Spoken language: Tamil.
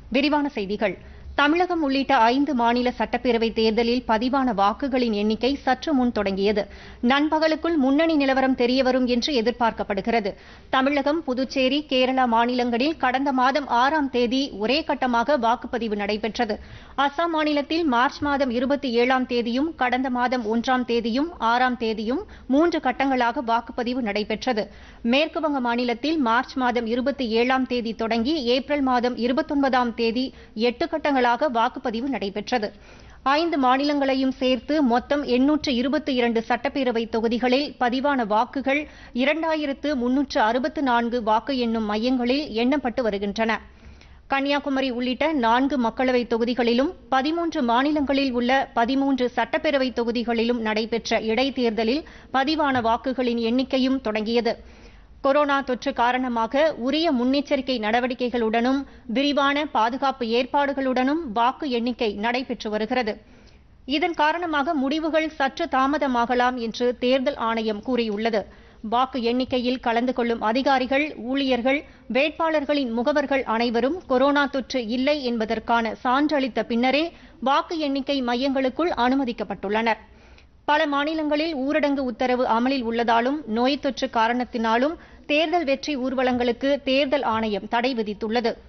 விரிவான செய்திகள் தமிழகம் உள்ளிட்ட ஐந்து மாநில சட்டப்பேரவை தேர்தலில் பதிவான வாக்குகளின் எண்ணிக்கை சற்று முன் தொடங்கியது நண்பகலுக்குள் முன்னணி நிலவரம் தெரியவரும் என்று எதிர்பார்க்கப்படுகிறது தமிழகம் புதுச்சேரி கேரளா மாநிலங்களில் கடந்த மாதம் ஆறாம் தேதி ஒரே கட்டமாக வாக்குப்பதிவு நடைபெற்றது அசாம் மாநிலத்தில் மார்ச் மாதம் இருபத்தி ஏழாம் தேதியும் கடந்த மாதம் ஒன்றாம் தேதியும் ஆறாம் தேதியும் மூன்று கட்டங்களாக வாக்குப்பதிவு நடைபெற்றது மேற்குவங்க மாநிலத்தில் மார்ச் மாதம் இருபத்தி ஏழாம் தேதி தொடங்கி ஏப்ரல் மாதம் இருபத்தொன்பதாம் தேதி எட்டு கட்டங்களாக வாக்குப்பதிவு நடைபெற்றது ஐந்து மாநிலங்களையும் சேர்த்து மொத்தம் எண்ணூற்று இருபத்தி இரண்டு சட்டப்பேரவை தொகுதிகளில் பதிவான வாக்குகள் இரண்டாயிரத்து முன்னூற்று அறுபத்து நான்கு வாக்கு எண்ணும் மையங்களில் எண்ணப்பட்டு வருகின்றன கன்னியாகுமரி உள்ளிட்ட நான்கு மக்களவை தொகுதிகளிலும் பதிமூன்று மாநிலங்களில் உள்ள பதிமூன்று சட்டப்பேரவை தொகுதிகளிலும் நடைபெற்ற இடைத்தேர்தலில் பதிவான வாக்குகளின் எண்ணிக்கையும் தொடங்கியது கொரோனா தொற்று காரணமாக உரிய முன்னெச்சரிக்கை நடவடிக்கைகளுடனும் விரிவான பாதுகாப்பு ஏற்பாடுகளுடனும் வாக்கு எண்ணிக்கை நடைபெற்று வருகிறது இதன் காரணமாக முடிவுகள் சற்று தாமதமாகலாம் என்று தேர்தல் ஆணையம் கூறியுள்ளது வாக்கு எண்ணிக்கையில் கலந்து கொள்ளும் அதிகாரிகள் ஊழியர்கள் வேட்பாளர்களின் முகவர்கள் அனைவரும் கொரோனா தொற்று இல்லை என்பதற்கான சான்றளித்த பின்னரே வாக்கு எண்ணிக்கை மையங்களுக்குள் அனுமதிக்கப்பட்டுள்ளனர் பல மாநிலங்களில் ஊரடங்கு உத்தரவு அமலில் உள்ளதாலும் நோய் தொற்று காரணத்தினாலும் தேர்தல் வெற்றி ஊர்வலங்களுக்கு தேர்தல் ஆணையம் தடை விதித்துள்ளது